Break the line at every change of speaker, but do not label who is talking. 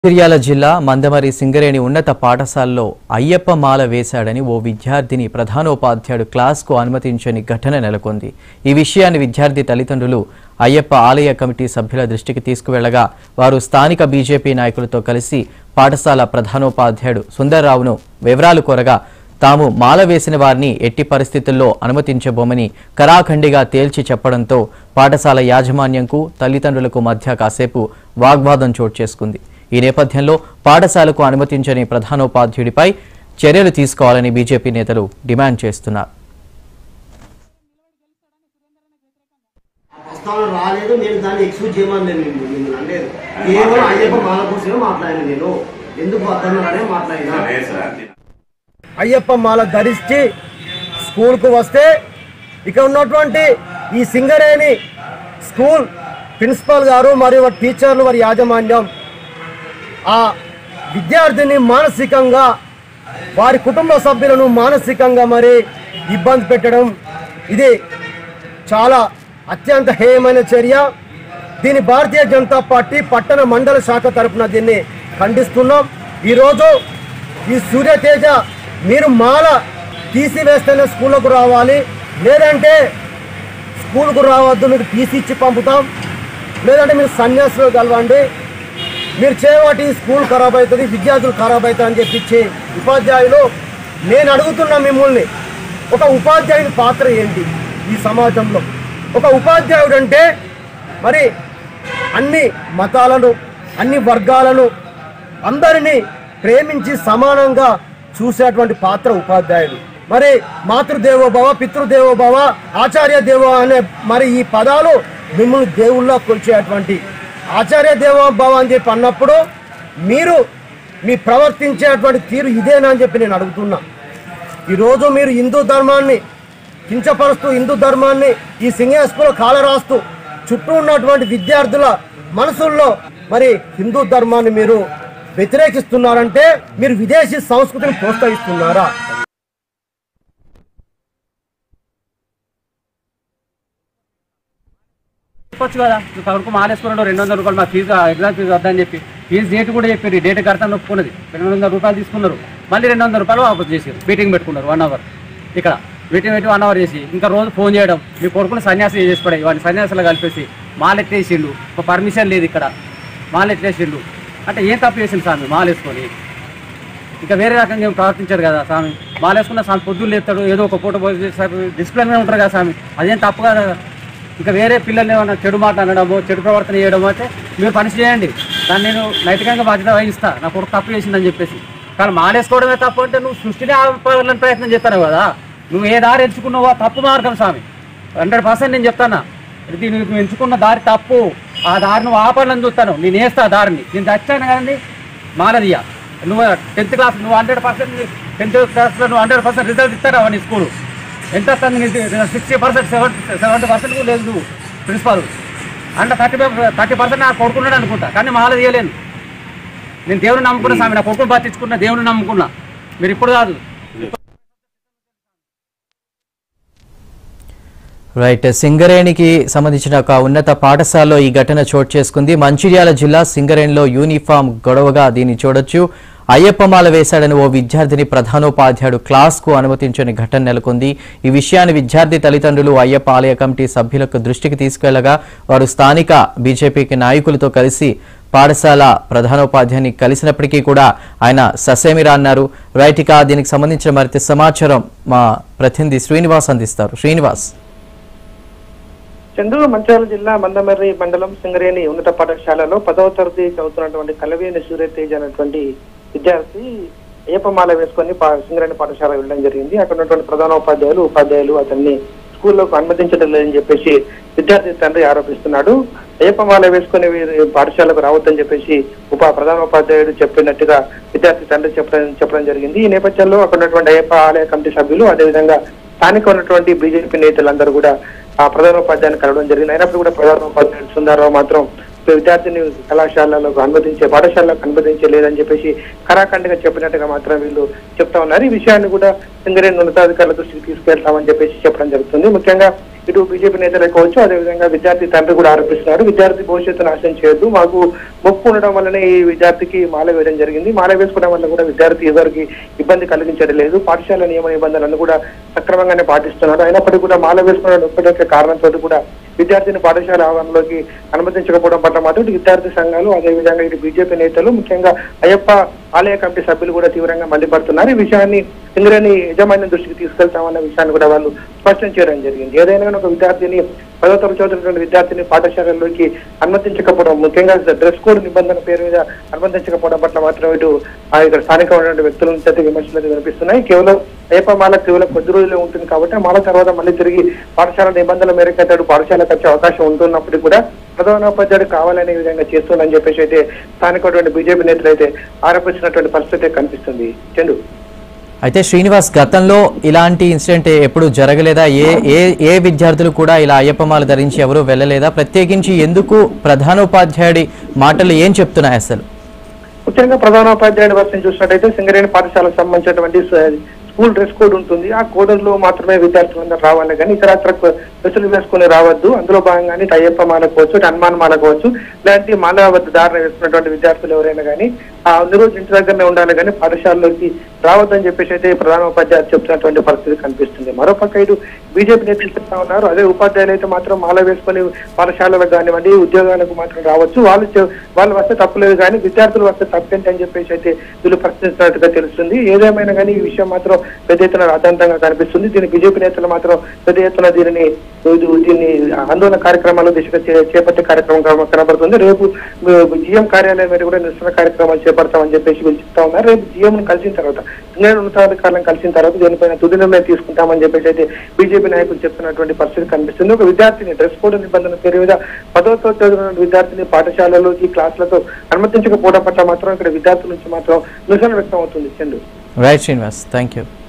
మంచిర్యాల జిల్లా మందమరి సింగరేణి ఉన్నత పాఠశాలలో అయ్యప్ప మాల వేశాడని ఓ విద్యార్థిని ప్రధానోపాధ్యాయుడు క్లాస్కు అనుమతించని ఘటన నెలకొంది ఈ విషయాన్ని విద్యార్థి తల్లిదండ్రులు అయ్యప్ప ఆలయ కమిటీ సభ్యుల దృష్టికి తీసుకువెళ్లగా వారు స్థానిక బీజేపీ నాయకులతో కలిసి పాఠశాల ప్రధానోపాధ్యాయుడు సుందర్రావును వివరాలు కోరగా తాము మాల వేసిన వారిని ఎట్టి పరిస్థితుల్లో అనుమతించబోమని కరాఖండిగా తేల్చి చెప్పడంతో పాఠశాల యాజమాన్యంకు తల్లిదండ్రులకు మధ్య కాసేపు వాగ్వాదం చోటు చేసుకుంది ఈ నేపథ్యంలో పాఠశాలకు అనుమతించని ప్రధానోపాధ్యాయుడిపై చర్యలు తీసుకోవాలని బీజేపీ నేతలు డిమాండ్ చేస్తున్నారు
ప్రస్తావన రాలేదు నేను దాన్ని ఎక్స్క్యూజ్ చేయమని నేను మిమ్మల్ని మిమ్మల్ని అనలేదు కేవలం అయ్యప్ప మాల కోసమే మాట్లాడిన నేను ఎందుకు వద్దన్నారనే మాట్లాడినా
అయ్యప్ప మాల ధరించి స్కూల్కు వస్తే ఇక్కడ ఉన్నటువంటి ఈ సింగరేణి స్కూల్ ప్రిన్సిపాల్ గారు మరియు వారి టీచర్లు వారి యాజమాన్యం ఆ విద్యార్థిని మానసికంగా వారి కుటుంబ సభ్యులను మానసికంగా మరి ఇబ్బంది పెట్టడం ఇది చాలా అత్యంత హేయమైన చర్య దీని భారతీయ జనతా పార్టీ పట్టణ మండల శాఖ తరపున దీన్ని ఖండిస్తున్నాం ఈరోజు ఈ సూర్యతేజ మీరు మాల తీసివేస్తేనే స్కూళ్ళకు రావాలి లేదంటే స్కూల్కు రావద్దు మీకు టీసీ ఇచ్చి పంపుతాం లేదంటే మీరు సన్యాసులు కలవండి మీరు చేయబట్టి స్కూల్ ఖరాబ్ అవుతుంది విద్యార్థులు ఖరాబ్ అవుతారు అని చెప్పించి ఉపాధ్యాయులు నేను అడుగుతున్నా మిమ్మల్ని ఒక ఉపాధ్యాయుని పాత్ర ఏంటి ఈ సమాజంలో ఒక ఉపాధ్యాయుడు అంటే మరి అన్ని మతాలను అన్ని వర్గాలను అందరినీ ప్రేమించి సమానంగా చూసేటువంటి పాత్ర ఉపాధ్యాయుడు మరి మాతృదేవోభవ పితృదేవోభవ ఆచార్య దేవో అనే మరి ఈ పదాలు మిమ్మల్ని దేవుళ్ళ కొలిచేటువంటి ఆచార్య దేవోభవ అని చెప్పి అన్నప్పుడు మీరు మీ ప్రవర్తించేటువంటి తీరు ఇదేనా అని చెప్పి నేను అడుగుతున్నా ఈరోజు మీరు హిందూ ధర్మాన్ని కించపరుస్తూ హిందూ ధర్మాన్ని ఈ సింహాస్కులో కాలరాస్తూ చుట్టూ ఉన్నటువంటి విద్యార్థుల మనసుల్లో మరి హిందూ ధర్మాన్ని మీరు వ్యతిరేకిస్తున్నారంటే మీరు విదేశీ సంస్కృతిని ప్రోత్సహిస్తున్నారా
చెప్పొచ్చు కదా నువ్వు కడుకు మానేసుకున్నాడు రెండు వందల రూపాయలు మా ఫీజు ఎగ్జామ్ ఫీజు వద్దని చెప్పి ఫీజు డేట్ కూడా చెప్పారు డేట్ కడతాను ఒప్పుకున్నది రెండు వందల రూపాయలు తీసుకున్నారు మళ్ళీ రెండు వందల రూపాయలు వాపస్ చేసారు మీటింగ్ పెట్టుకున్నారు వన్ అవర్ ఇక్కడ మీటింగ్ పెట్టి వన్ అవర్ చేసి ఇంకా రోజు ఫోన్ చేయడం మీ కొడుకుని సన్యాసం చేసి పడే వాడిని సన్యాసాలు కలిపేసి మాలెట్టేసిండు ఒక పర్మిషన్ లేదు ఇక్కడ మాలెట్టేసిండు అంటే ఏం తప్పు చేసిండు స్వామి మాలేసుకొని ఇంకా వేరే రకంగా ఏం ప్రవర్తించారు కదా స్వామి మాలేసుకున్న స్వామి పొద్దున్న లేస్తాడు ఏదో ఒక పూట డిసిప్లిన్గా ఉంటారు కదా స్వామి అదేం తప్పు కదా ఇంకా వేరే పిల్లల్ని ఏమన్నా చెడు మాట అనడమో చెడు ప్రవర్తన చేయడమో అయితే మీరు పని చేయండి దాన్ని నేను నైతికంగా బాధ్యత వహిస్తా నా కొడుకు తప్పు చేసిందని చెప్పేసి కానీ మాలేసుకోవడమే తప్పు అంటే నువ్వు సృష్టిని ఆపాలని ప్రయత్నం చేస్తాను కదా నువ్వు ఏ దారి ఎంచుకున్నావో ఆ తప్పు మార్గం స్వామి హండ్రెడ్ పర్సెంట్ నేను చెప్తానా ఇది నువ్వు ఎంచుకున్న దారి తప్పు ఆ దారి నువ్వు ఆపాలని చూస్తాను నేను వేస్తా ఆ దారిని నేను చచ్చాను కదండి మాలదియా నువ్వు టెన్త్ క్లాస్ నువ్వు హండ్రెడ్ పర్సెంట్ టెన్త్ క్లాస్లో నువ్వు హండ్రెడ్ పర్సెంట్ రిజల్ట్ ఇస్తారా నీ స్కూల్ ఎంత వస్తుంది sixty percent seventy seventy percent కూడా లేదు నువ్వు ప్రిన్సిపాల్ అంటే థర్టీ థర్టీ పర్సెంట్ నాకు కొడుకున్నాడు అనుకుంటా కానీ మాల తీయలేను నేను దేవుని నమ్ముకున్నా స్వామి నా కొడుకుని బతించుకున్నా దేవుని నమ్ముకున్నా మీరు ఇప్పుడు కాదు
రైట్ సింగరేణికి సంబంధించిన ఒక ఉన్నత పాఠశాలలో ఈ ఘటన చోటు చేసుకుంది మంచిర్యాల జిల్లా సింగరేణిలో యూనిఫామ్ గొడవగా దీన్ని చూడొచ్చు అయ్యప్పమాల వేశాడని ఓ విద్యార్థిని ప్రధానోపాధ్యాయుడు క్లాస్కు అనుమతించని ఘటన నెలకొంది ఈ విషయాన్ని విద్యార్థి తల్లిదండ్రులు అయ్యప్ప ఆలయ కమిటీ సభ్యులకు దృష్టికి తీసుకెళ్లగా వారు స్థానిక బీజేపీకి నాయకులతో కలిసి పాఠశాల ప్రధానోపాధ్యాయుని కలిసినప్పటికీ కూడా ఆయన ససేమిరా అన్నారు రైట్ ఇక దీనికి సంబంధించిన మరింత సమాచారం మా ప్రతినిధి శ్రీనివాస్ అందిస్తారు శ్రీనివాస్
చంద్రుడు మంచిర్యాల జిల్లా మందమర్రి మండలం సింగరేణి ఉన్నత పాఠశాలలో పదవ తరగతి చదువుతున్నటువంటి కలవేని సూర్యతేజ్ అనేటువంటి విద్యార్థి అయ్యప్పమాల వేసుకొని పా- సింగరేణి పాఠశాల వెళ్ళడం జరిగింది అక్కడ ఉన్నటువంటి ప్రధాన ఉపాధ్యాయులు ఉపాధ్యాయులు అతన్ని స్కూల్లోకి అనుమతించడం లేదని చెప్పేసి విద్యార్థి తండ్రి ఆరోపిస్తున్నాడు అయ్యప్పమాల వేసుకొని వీరు పాఠశాలకు రావద్దని చెప్పేసి ఉప ప్రధాన ఉపాధ్యాయుడు చెప్పినట్టుగా విద్యార్థి తండ్రి చెప్పడం చెప్పడం జరిగింది ఈ నేపథ్యంలో అక్కడ ఉన్నటువంటి అయ్యప్ప ఆలయ కమిటీ సభ్యులు అదేవిధంగా స్థానిక ఉన్నటువంటి బీజేపీ నేతలందరూ కూడా ఆ ప్రధానోపాధ్యాయుని కలవడం జరిగింది అయినప్పుడు కూడా ప్రధానోపాధ్యాయుడు సుందరరావు మాత్రం విద్యార్థిని కళాశాలలకు అనుమతించే పాఠశాలకు అనుమతించలేదని చెప్పేసి కరాఖండిగా చెప్పినట్టుగా మాత్రం వీళ్ళు చెప్తా ఉన్నారు ఈ విషయాన్ని కూడా సింగరేణి ఉన్నతాధికారుల దృష్టికి తీసుకెళ్తామని చెప్పేసి చెప్పడం జరుగుతుంది ముఖ్యంగా ఇటు బీజేపీ నేతలే కావచ్చు అదేవిధంగా విద్యార్థి తండ్రి కూడా ఆరోపిస్తున్నారు విద్యార్థి భవిష్యత్తు నాశనం చేయొద్దు మాకు మొక్కు ఉండడం వల్లనే ఈ విద్యార్థికి మాల వేయడం జరిగింది మాల వేసుకోవడం వల్ల కూడా విద్యార్థి ఎవరికి ఇబ్బంది కలిగించడం లేదు పాఠశాల నియమ నిబంధనలను కూడా సక్రమంగానే పాటిస్తున్నారు అయినప్పటికీ కూడా మాల వేసుకోవడం ఒక్కటే కారణంతో కూడా విద్యార్థిని పాఠశాల ఆవరణలోకి అనుమతించకపోవడం పట్ల మాత్రం ఇటు విద్యార్థి సంఘాలు అదేవిధంగా ఇటు బీజేపీ నేతలు ముఖ్యంగా అయ్యప్ప ఆలయ కమిటీ సభ్యులు కూడా తీవ్రంగా మండిపడుతున్నారు ఈ విషయాన్ని సింగరేణి యజమాన్యం దృష్టికి తీసుకెళ్తామన్న విషయాన్ని కూడా వాళ్ళు స్పష్టం చేయడం జరిగింది ఏదైనా కానీ ఒక విద్యార్థిని పదో తరగతి చదువుతున్నటువంటి విద్యార్థిని పాఠశాలలోకి అనుమతించకపోవడం ముఖ్యంగా డ్రెస్ కోడ్ నిబంధన పేరు మీద అనుమతించకపోవడం పట్ల మాత్రం ఇటు ఆ ఇక్కడ స్థానిక ఉన్నటువంటి వ్యక్తుల నుంచి అయితే విమర్శలు అయితే వినిపిస్తున్నాయి కేవలం అయ్యప్ప మాల కేవలం కొద్ది రోజులే ఉంటుంది కాబట్టి ఆ మాల తర్వాత మళ్ళీ తిరిగి పాఠశాల నిబంధనల మేరకు అతడు పాఠశాలకు వచ్చే అవకాశం ఉంటున్నప్పటికీ కూడా ప్రధానోపాధ్యాయుడు కావాలనే విధంగా చేస్తుందని చెప్పేసి అయితే స్థానికటువంటి బీజేపీ నేతలు అయితే ఆరోపించినటువంటి పరిస్థితి అయితే కనిపిస్తుంది చందు
అయితే శ్రీనివాస్ గతంలో ఇలాంటి ఇన్సిడెంట్ ఎప్పుడు జరగలేదా ఏ ఏ ఏ విద్యార్థులు కూడా ఇలా అయ్యప్పమాల ధరించి ఎవరు వెళ్ళలేదా ప్రత్యేకించి ఎందుకు ప్రధానోపాధ్యాయుడి మాటలు ఏం చెప్తున్నాయి అసలు
ముఖ్యంగా ప్రధానోపాధ్యాయుడి వర్షం చూసినట్టయితే సింగరేణి పాఠశాలకు సంబంధించినటువంటి స- స్కూల్ డ్రెస్ కోడ్ ఉంటుంది ఆ కోడ్ లో మాత్రమే విద్యార్థులందరూ రావాలి కానీ ఇతర డ్రెస్సులు వేసుకుని రావద్దు అందులో భాగంగానే ఇటు అయ్యప్ప మాల కావచ్చు ఇటు హనుమాన్ మాల కావచ్చు ఇలాంటి మాల ధారణ వేసుకున్నటువంటి విద్యార్థులు ఎవరైనా కానీ ఆ అన్ని రోజు ఇంటి దగ్గరనే ఉండాలి కానీ పాఠశాలలోకి రావద్దని చెప్పేసి అయితే ప్రధానోపాధ్యాయులు చెప్తున్నటువంటి పరిస్థితి కనిపిస్తుంది మరోపక్క ఇటు బీజేపీ నేతలు చెప్తా ఉన్నారు అదే ఉపాధ్యాయులు అయితే మాత్రం మాల వేసుకొని పాఠశాలలకు కానివ్వండి ఉద్యోగాలకు మాత్రం రావచ్చు వాళ్ళు చె- వాళ్ళు వస్తే తప్పులేదు కానీ విద్యార్థులు వస్తే తప్పేంటి అని చెప్పేసి అయితే వీళ్ళు ప్రశ్నిస్తున్నట్టుగా తెలుస్తుంది ఏదేమైనా కానీ ఈ విషయం మాత్రం పెద్ద ఎత్తున రాద్ధాంతంగా కనిపిస్తుంది దీని బీజేపీ నేతలు మాత్రం పెద్ద ఎత్తున దీనిని ఇది- దీన్ని ఆందోళన కార్యక్రమాలు దిశగా చే- చేపట్టే కార్యక్రమం కన- కనబడుతుంది రేపు జిఎం కార్యాలయం మీద కూడా నిరసన కార్యక్రమాలు చేపడతామని చెప్పేసి వీళ్ళు చెప్తా ఉన్నారు రేపు జిఎం కలిసిన తర్వాత ఇంగ్లాండ్ ఉన్నతాధికారులను కలిసిన తర్వాత దీనిపైన తుది నిర్ణయం తీసుకుంటామని చెప్పేసి అయితే బీజేపీ నాయకులు చెప్తున్నటువంటి పరిస్థితి కనిపిస్తుంది ఒక విద్యార్థిని డ్రెస్ కోడ్ నిబంధన పేరు మీద పదో తరగతి చదువుతున్న విద్యార్థిని పాఠశాలలోకి క్లాసులతో అనుమతించకపోవడం పట్ల మాత్రం ఇక్కడ విద్యార్థుల నుంచి మాత్రం నిరసన వ్యక్తం అవుతుంది Chandu
right Srinivas thank you